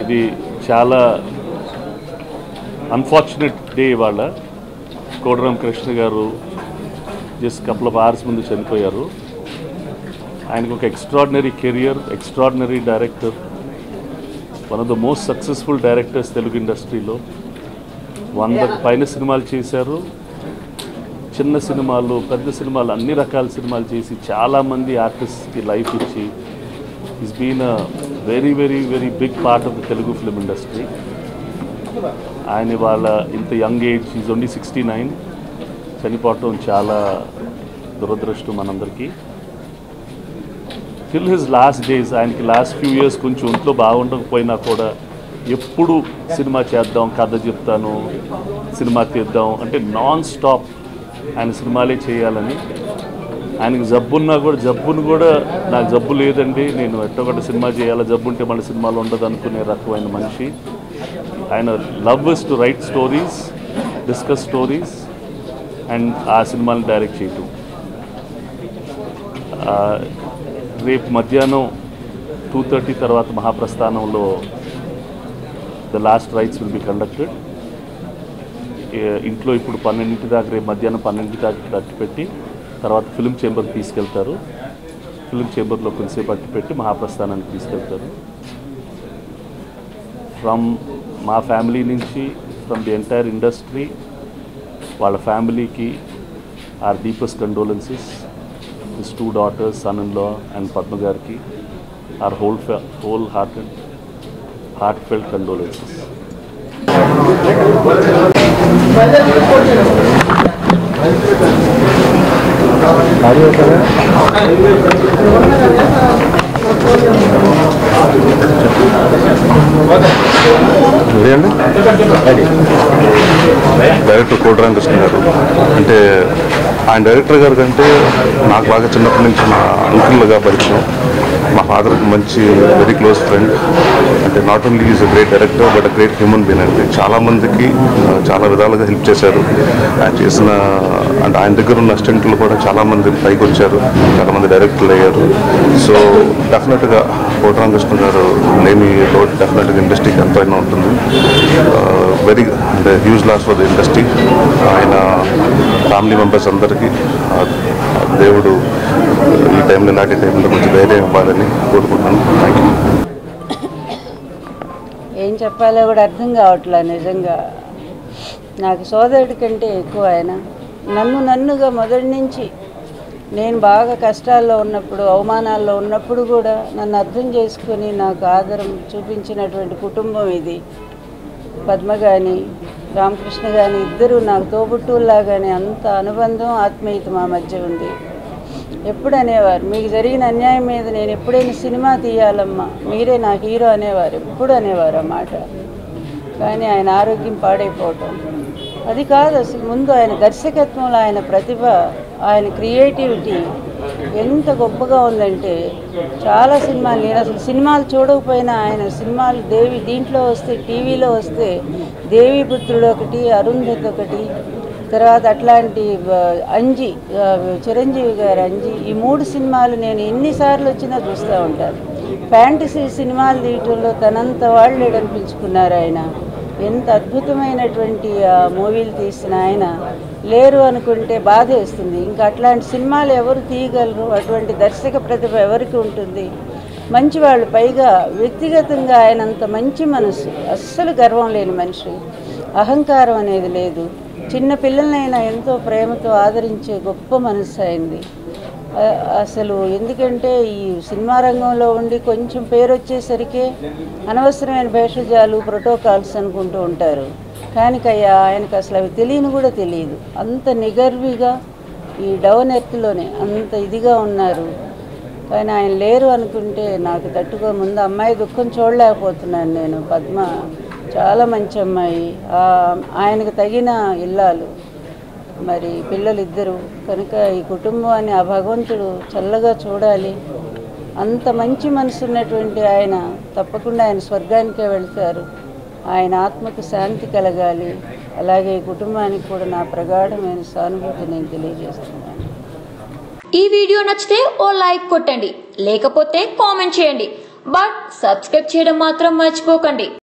ఇది చాలా unfortunate day ఇవాళ కోడరాం కృష్ణ గారు జస్ట్ కపుల్ ఆఫ్ అవర్స్ ముందు చనిపోయారు ఆయనకు ఒక extraordinary career extraordinary director one of the most successful directors Telugu ఇండస్ట్రీలో వందకు పైన సినిమాలు చేశారు చిన్న సినిమాలు పెద్ద సినిమాలు అన్ని రకాల సినిమాలు చేసి చాలామంది ఆర్టిస్ట్కి లైఫ్ ఇచ్చి is been a very very very big part of the Telugu film industry ఆయన వాళ్ళ ఇంత young age is only sixty nine చనిపోవటం చాలా దురదృష్టం మనందరికీ టిల్ హిజ్ లాస్ట్ డేస్ ఆయనకి లాస్ట్ ఫ్యూ ఇయర్స్ కొంచెం ఒంట్లో బాగుండకపోయినా కూడా ఎప్పుడు సినిమా చేద్దాం కథ చెప్తాను సినిమా తీద్దాం అంటే నాన్ స్టాప్ ఆయన సినిమాలే చేయాలని ఆయనకి జబ్బున్నా కూడా జబ్బును కూడా నాకు జబ్బు లేదండి నేను ఎట్టొకటి సినిమా చేయాలి జబ్బు ఉంటే మళ్ళీ సినిమాలు ఉండదు అనుకునే రకమైన మనిషి ఆయన love is to write stories discuss stories and ఆ సినిమాని డైరెక్ట్ చేయటం ఆ, రేపు మధ్యాహ్నం టూ థర్టీ తర్వాత మహాప్రస్థానంలో the last rites will be conducted ఇంట్లో ఇప్పుడు పన్నెండింటి దాకా రేపు మధ్యాహ్నం పన్నెండింటి దాకా అట్టి పెట్టి తర్వాత ఫిలిం చేంబర్కి తీసుకెళ్తారు ఫిలిం చేంబర్లో కొంతసేపు అట్టి పెట్టి మహాప్రస్థానానికి తీసుకెళ్తారు ఫ్రమ్ మా ఫ్యామిలీ నుంచి ఫ్రమ్ ది ఎంటైర్ ఇండస్ట్రీ వాళ్ళ ఫ్యామిలీకి our deepest condolences his two daughters son in law and Padma గారికి our whole whole hearted heart felt condolences ఇదేండి డైరెక్టర్ కోటరాం కృష్ణ గారు అంటే ఆయన డైరెక్టర్ గారు కంటే నాకు బాగా చిన్నప్పటి నుంచి మా అంకుల్గా పరిచయం మా ఫాదర్కి మంచి వెరీ క్లోజ్ ఫ్రెండ్ అంటే not only is a great director but a great human being అంటే చాలా మందికి ఆ, చాలా విధాలుగా హెల్ప్ చేశారు ఆయన చేసిన అంటే ఆయన దగ్గర ఉన్న అసిస్టెంట్లు కూడా చాలా మంది పైకి వచ్చారు చాలా మంది డైరెక్టర్లు అయ్యారు సో డెఫినెట్గా కోటరాం కృష్ణ గారు లేని లోటు డెఫినెట్గా ఇండస్ట్రీకి ఎంతో అయినా ఉంటుంది వెరీ అంటే huge loss for the industry ఆయన ఫ్యామిలీ మెంబర్స్ అందరికీ ఆ, ఆ దేవుడు ఈ టైంలో ఇలాంటి టైంలో కొంచెం ధైర్యం ఇవ్వాలని కోరుకుంటున్నాను థ్యాంక్ యూ ఏం చెప్పాలో కూడా అర్థం కావట్లే నిజంగా నాకు సోదరుడి కంటే ఎక్కువ ఆయన నన్ను నన్నుగా మొదటి నుంచి నేను బాగా కష్టాల్లో ఉన్నప్పుడు అవమానాల్లో ఉన్నప్పుడు కూడా నన్ను అర్థం చేసుకొని నాకు ఆదరం చూపించినటువంటి కుటుంబం ఇది పద్మ కానీ రామకృష్ణ కానీ ఇద్దరు నాకు తోబుట్టువుల్లాగానే అంత అనుబంధం ఆత్మీయత మా మధ్య ఉంది ఎప్పుడు అనేవారు మీకు జరిగిన అన్యాయం మీద నేను ఎప్పుడైనా సినిమా తీయాలమ్మా మీరే నా హీరో అనేవారు ఎప్పుడు అనేవారు ఆ మాట కానీ ఆయన ఆరోగ్యం పాడైపోవటం అది కాదు అసలు ముందు ఆయన దర్శకత్వంలో ఆయన ప్రతిభ ఆయన క్రియేటివిటీ ఎంత గొప్పగా ఉందంటే చాలా సినిమాలు నేను అసలు సినిమాలు చూడకపోయినా ఆయన సినిమాలు దేవి దీంట్లో వస్తే టీవీలో వస్తే దేవీపుత్రుడు ఒకటి అరుంధతి ఒకటి తర్వాత అట్లాంటి ఆ, అంజి ఆ, చిరంజీవి గారు అంజి ఈ మూడు సినిమాలు నేను ఎన్నిసార్లు వచ్చినా చూస్తూ ఉంటాను ఫ్యాంటసీ సినిమాలు తీయటంలో తనంత వాళ్ళు అనిపించుకున్నారు ఆయన ఎంత అద్భుతమైనటువంటి ఆ, మూవీలు తీసిన ఆయన లేరు అనుకుంటే బాధ వేస్తుంది ఇంకా అట్లాంటి సినిమాలు ఎవరు తీయగలరు అటువంటి దర్శక ప్రతిభ ఎవరికి ఉంటుంది మంచివాళ్ళు పైగా వ్యక్తిగతంగా ఆయన అంత మంచి మనసు అస్సలు గర్వం లేని మనిషి అహంకారం అనేది లేదు చిన్న పిల్లలనైనా ఎంతో ప్రేమతో ఆదరించే గొప్ప మనసు అయింది ఆ- అసలు ఎందుకంటే ఈ సినిమా రంగంలో ఉండి కొంచెం పేరు వచ్చేసరికి అనవసరమైన భేషజాలు ప్రోటోకాల్స్ అనుకుంటూ ఉంటారు కానీ కయ్యా ఆయనకు అసలు అవి తెలియని కూడా తెలియదు అంత నిగర్విగా ఈ డౌన్ ఎర్త్లోనే అంత ఇదిగా ఉన్నారు కానీ ఆయన లేరు అనుకుంటే నాకు తట్టుకో ముందు అమ్మాయి దుఃఖం చూడలేకపోతున్నాను నేను పద్మ చాలా మంచి అమ్మాయి ఆ, ఆయనకు తగిన ఇల్లాలు మరి పిల్లలిద్దరూ కనుక ఈ కుటుంబాన్ని ఆ భగవంతుడు చల్లగా చూడాలి అంత మంచి మనసు ఉన్నటువంటి ఆయన తప్పకుండా ఆయన స్వర్గానికే వెళ్తారు ఆయన ఆత్మకు శాంతి కలగాలి అలాగే ఈ కుటుంబానికి కూడా నా ప్రగాఢమైన సానుభూతి నేను తెలియజేస్తున్నాను ఈ వీడియో నచ్చితే ఓ లైక్ కొట్టండి లేకపోతే కామెంట్ చేయండి బట్ సబ్స్క్రైబ్ చేయడం మాత్రం మర్చిపోకండి